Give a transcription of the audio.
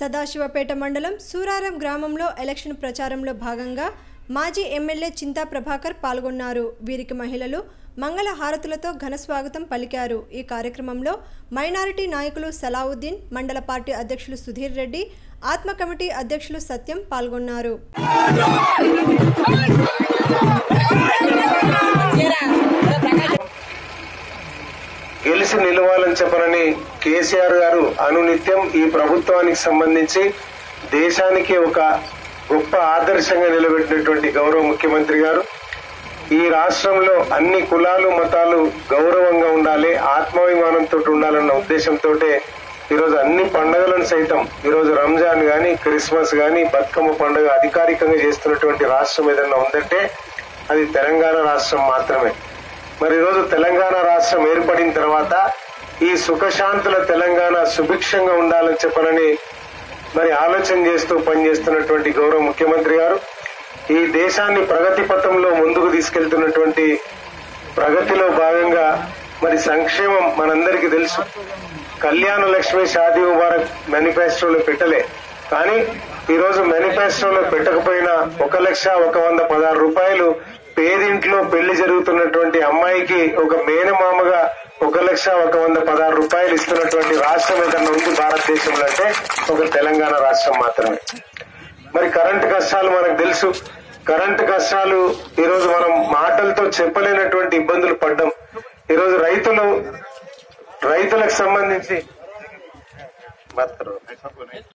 సదాశివపేట మండలం సూరారం గ్రామంలో ఎలక్షన్ ప్రచారంలో భాగంగా మాజీ ఎమ్మెల్యే చింతా ప్రభాకర్ పాల్గొన్నారు వీరికి మహిళలు మంగళ హారతులతో ఘన స్వాగతం పలికారు ఈ కార్యక్రమంలో మైనారిటీ నాయకులు సలావుద్దీన్ మండల పార్టీ అధ్యక్షులు సుధీర్ రెడ్డి ఆత్మ కమిటీ అధ్యక్షులు సత్యం పాల్గొన్నారు గెలిచి నిలవాలని చెప్పనని కేసీఆర్ గారు అనునిత్యం ఈ ప్రభుత్వానికి సంబంధించి దేశానికి ఒక గొప్ప ఆదర్శంగా నిలబెట్టినటువంటి గౌరవ ముఖ్యమంత్రి గారు ఈ రాష్ట్రంలో అన్ని కులాలు మతాలు గౌరవంగా ఉండాలి ఆత్మాభిమానంతో ఉండాలన్న ఉద్దేశంతో ఈరోజు అన్ని పండుగలను సైతం ఈరోజు రంజాన్ గాని క్రిస్మస్ గాని బతుకమ్మ పండుగ అధికారికంగా చేస్తున్నటువంటి రాష్ట్రం ఏదన్నా ఉందంటే అది తెలంగాణ రాష్ట్రం మాత్రమే మరి ఈరోజు తెలంగాణ రాష్ట్రం ఏర్పడిన తర్వాత ఈ సుఖశాంతుల తెలంగాణ సుభిక్షంగా ఉండాలని చెప్పనని మరి ఆలోచన చేస్తూ పనిచేస్తున్నటువంటి గౌరవ ముఖ్యమంత్రి గారు ఈ దేశాన్ని ప్రగతి పథంలో ముందుకు తీసుకెళ్తున్నటువంటి ప్రగతిలో భాగంగా మరి సంక్షేమం మనందరికీ తెలుసు కళ్యాణ లక్ష్మి షాదీ ముబారక్ మేనిఫెస్టోలో పెట్టలే కానీ ఈ రోజు మేనిఫెస్టోలో పెట్టకపోయినా ఒక లక్ష ఒక వంద పదహారు రూపాయలు పేదింట్లో పెళ్లి జరుగుతున్నటువంటి అమ్మాయికి ఒక మేనమామగా ఒక లక్ష ఒక వంద పదహారు రూపాయలు ఇస్తున్నటువంటి రాష్ట్రం ఏదన్నా ఉంది భారతదేశంలో అంటే ఒక తెలంగాణ రాష్ట్రం మాత్రమే మరి కరెంటు కష్టాలు మనకు తెలుసు కరెంటు కష్టాలు ఈ రోజు మనం మాటలతో చెప్పలేనటువంటి ఇబ్బందులు పడ్డం ఈ రోజు రైతులు రైతులకు సంబంధించి మాత్రం